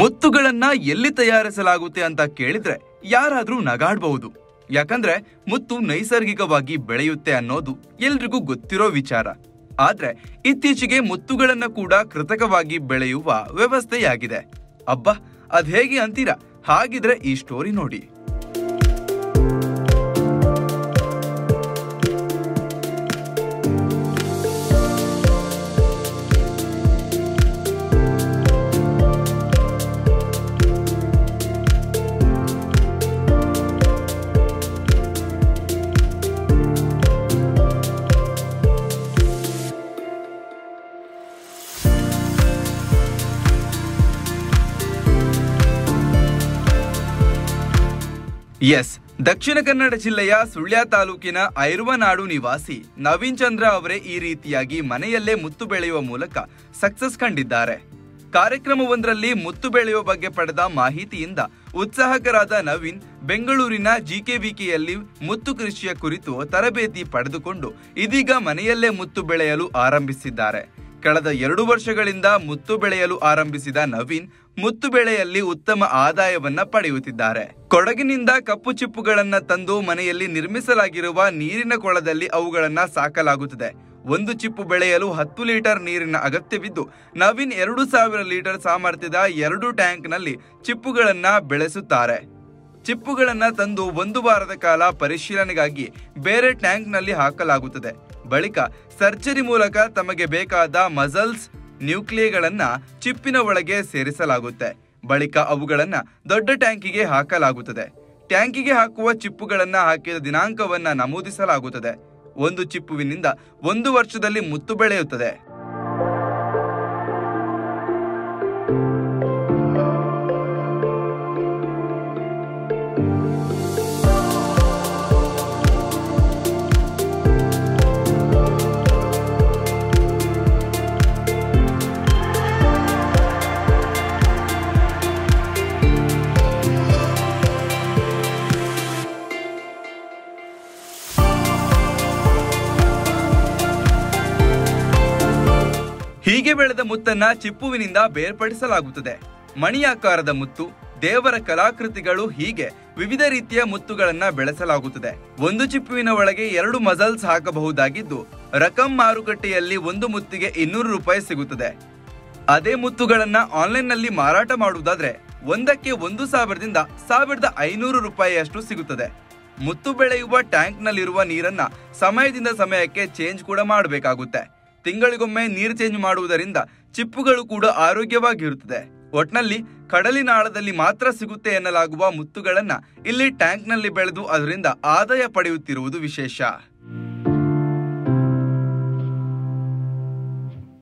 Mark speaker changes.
Speaker 1: ಮುತ್ತುಗಳನ್ನ ಎಲ್ಲಿ ತಯಾರಿಸಲಾಗುತ್ತೆ ಅಂತ ಕೇಳಿದ್ರೆ ಯಾರಾದ್ರೂ ನಗಾಡ್ಬಹುದು ಯಾಕಂದ್ರೆ ಮುತ್ತು ನೈಸರ್ಗಿಕವಾಗಿ ಬೆಳೆಯುತ್ತೆ ಅನ್ನೋದು ಎಲ್ರಿಗೂ ಗೊತ್ತಿರೋ ವಿಚಾರ ಆದ್ರೆ ಇತ್ತೀಚೆಗೆ ಮುತ್ತುಗಳನ್ನ ಕೂಡ ಕೃತಕವಾಗಿ ಬೆಳೆಯುವ ವ್ಯವಸ್ಥೆಯಾಗಿದೆ ಅಬ್ಬಾ ಅದ್ ಹೇಗೆ ಅಂತೀರಾ ಹಾಗಿದ್ರೆ ಈ ಸ್ಟೋರಿ ನೋಡಿ ಎಸ್ ದಕ್ಷಿಣ ಕನ್ನಡ ಜಿಲ್ಲೆಯ ಸುಳ್ಯ ತಾಲೂಕಿನ ಐರುವನಾಡು ನಿವಾಸಿ ನವೀನ್ ಚಂದ್ರ ಅವರೇ ಈ ರೀತಿಯಾಗಿ ಮನೆಯಲ್ಲೇ ಮುತ್ತು ಬೆಳೆಯುವ ಮೂಲಕ ಸಕ್ಸಸ್ ಕಂಡಿದ್ದಾರೆ ಕಾರ್ಯಕ್ರಮವೊಂದರಲ್ಲಿ ಮುತ್ತು ಬೆಳೆಯುವ ಬಗ್ಗೆ ಪಡೆದ ಮಾಹಿತಿಯಿಂದ ಉತ್ಸಾಹಕರಾದ ನವೀನ್ ಬೆಂಗಳೂರಿನ ಜಿಕೆವಿಕೆಯಲ್ಲಿ ಮುತ್ತು ಕೃಷಿಯ ಕುರಿತು ತರಬೇತಿ ಪಡೆದುಕೊಂಡು ಇದೀಗ ಮನೆಯಲ್ಲೇ ಮುತ್ತು ಬೆಳೆಯಲು ಆರಂಭಿಸಿದ್ದಾರೆ ಕಳೆದ ಎರಡು ವರ್ಷಗಳಿಂದ ಮುತ್ತು ಬೆಳೆಯಲು ಆರಂಭಿಸಿದ ನವೀನ್ ಮುತ್ತು ಬೆಳೆಯಲ್ಲಿ ಉತ್ತಮ ಆದಾಯವನ್ನ ಪಡೆಯುತ್ತಿದ್ದಾರೆ ಕೊಡಗಿನಿಂದ ಕಪ್ಪು ಚಿಪ್ಪುಗಳನ್ನ ತಂದು ಮನೆಯಲ್ಲಿ ನಿರ್ಮಿಸಲಾಗಿರುವ ನೀರಿನ ಕೊಳದಲ್ಲಿ ಅವುಗಳನ್ನ ಸಾಕಲಾಗುತ್ತದೆ ಒಂದು ಚಿಪ್ಪು ಬೆಳೆಯಲು ಹತ್ತು ಲೀಟರ್ ನೀರಿನ ಅಗತ್ಯವಿದ್ದು ನವೀನ್ ಎರಡು ಸಾವಿರ ಲೀಟರ್ ಸಾಮರ್ಥ್ಯದ ಎರಡು ಟ್ಯಾಂಕ್ನಲ್ಲಿ ಚಿಪ್ಪುಗಳನ್ನ ಬೆಳೆಸುತ್ತಾರೆ ಚಿಪ್ಪುಗಳನ್ನ ತಂದು ಒಂದು ವಾರದ ಕಾಲ ಪರಿಶೀಲನೆಗಾಗಿ ಬೇರೆ ಟ್ಯಾಂಕ್ನಲ್ಲಿ ಹಾಕಲಾಗುತ್ತದೆ ಬಳಿಕ ಸರ್ಜರಿ ಮೂಲಕ ತಮಗೆ ಬೇಕಾದ ಮಸಲ್ಸ್ ನ್ಯೂಕ್ಲಿಯಗಳನ್ನ ಚಿಪ್ಪಿನ ಒಳಗೆ ಸೇರಿಸಲಾಗುತ್ತೆ ಬಳಿಕ ಅವುಗಳನ್ನ ದೊಡ್ಡ ಟ್ಯಾಂಕಿಗೆ ಹಾಕಲಾಗುತ್ತದೆ ಟ್ಯಾಂಕಿಗೆ ಹಾಕುವ ಚಿಪ್ಪುಗಳನ್ನ ಹಾಕಿದ ದಿನಾಂಕವನ್ನ ನಮೂದಿಸಲಾಗುತ್ತದೆ ಒಂದು ಚಿಪ್ಪುವಿನಿಂದ ಒಂದು ವರ್ಷದಲ್ಲಿ ಮುತ್ತು ಬೆಳೆಯುತ್ತದೆ ಹೀಗೆ ಬೆಳೆದ ಮುತ್ತನ್ನ ಚಿಪ್ಪುವಿನಿಂದ ಬೇರ್ಪಡಿಸಲಾಗುತ್ತದೆ ಮಣಿಯಾಕಾರದ ಮುತ್ತು ದೇವರ ಕಲಾಕೃತಿಗಳು ಹೀಗೆ ವಿವಿಧ ರೀತಿಯ ಮುತ್ತುಗಳನ್ನ ಬೆಳೆಸಲಾಗುತ್ತದೆ ಒಂದು ಚಿಪ್ಪುವಿನ ಒಳಗೆ ಎರಡು ಮಜಲ್ಸ್ ಹಾಕಬಹುದಾಗಿದ್ದು ರಕಂ ಮಾರುಕಟ್ಟೆಯಲ್ಲಿ ಒಂದು ಮುತ್ತಿಗೆ ಇನ್ನೂರು ರೂಪಾಯಿ ಸಿಗುತ್ತದೆ ಅದೇ ಮುತ್ತುಗಳನ್ನ ಆನ್ಲೈನ್ ನಲ್ಲಿ ಮಾರಾಟ ಮಾಡುವುದಾದ್ರೆ ಒಂದಕ್ಕೆ ಒಂದು ಸಾವಿರದಿಂದ ಸಾವಿರದ ಐನೂರು ರೂಪಾಯಿಯಷ್ಟು ಸಿಗುತ್ತದೆ ಮುತ್ತು ಬೆಳೆಯುವ ಟ್ಯಾಂಕ್ ನಲ್ಲಿರುವ ನೀರನ್ನ ಸಮಯದಿಂದ ಸಮಯಕ್ಕೆ ಚೇಂಜ್ ಕೂಡ ಮಾಡಬೇಕಾಗುತ್ತೆ ತಿಂಗಳಿಗೊಮ್ಮೆ ನೀರು ಚೇಂಜ್ ಮಾಡುವುದರಿಂದ ಚಿಪ್ಪುಗಳು ಕೂಡ ಆರೋಗ್ಯವಾಗಿರುತ್ತದೆ ಒಟ್ನಲ್ಲಿ ಕಡಲಿನಾಳದಲ್ಲಿ ಮಾತ್ರ ಸಿಗುತ್ತೆ ಎನ್ನಲಾಗುವ ಮುತ್ತುಗಳನ್ನ ಇಲ್ಲಿ ಟ್ಯಾಂಕ್ನಲ್ಲಿ ಬೆಳೆದು ಅದರಿಂದ ಆದಾಯ ಪಡೆಯುತ್ತಿರುವುದು ವಿಶೇಷ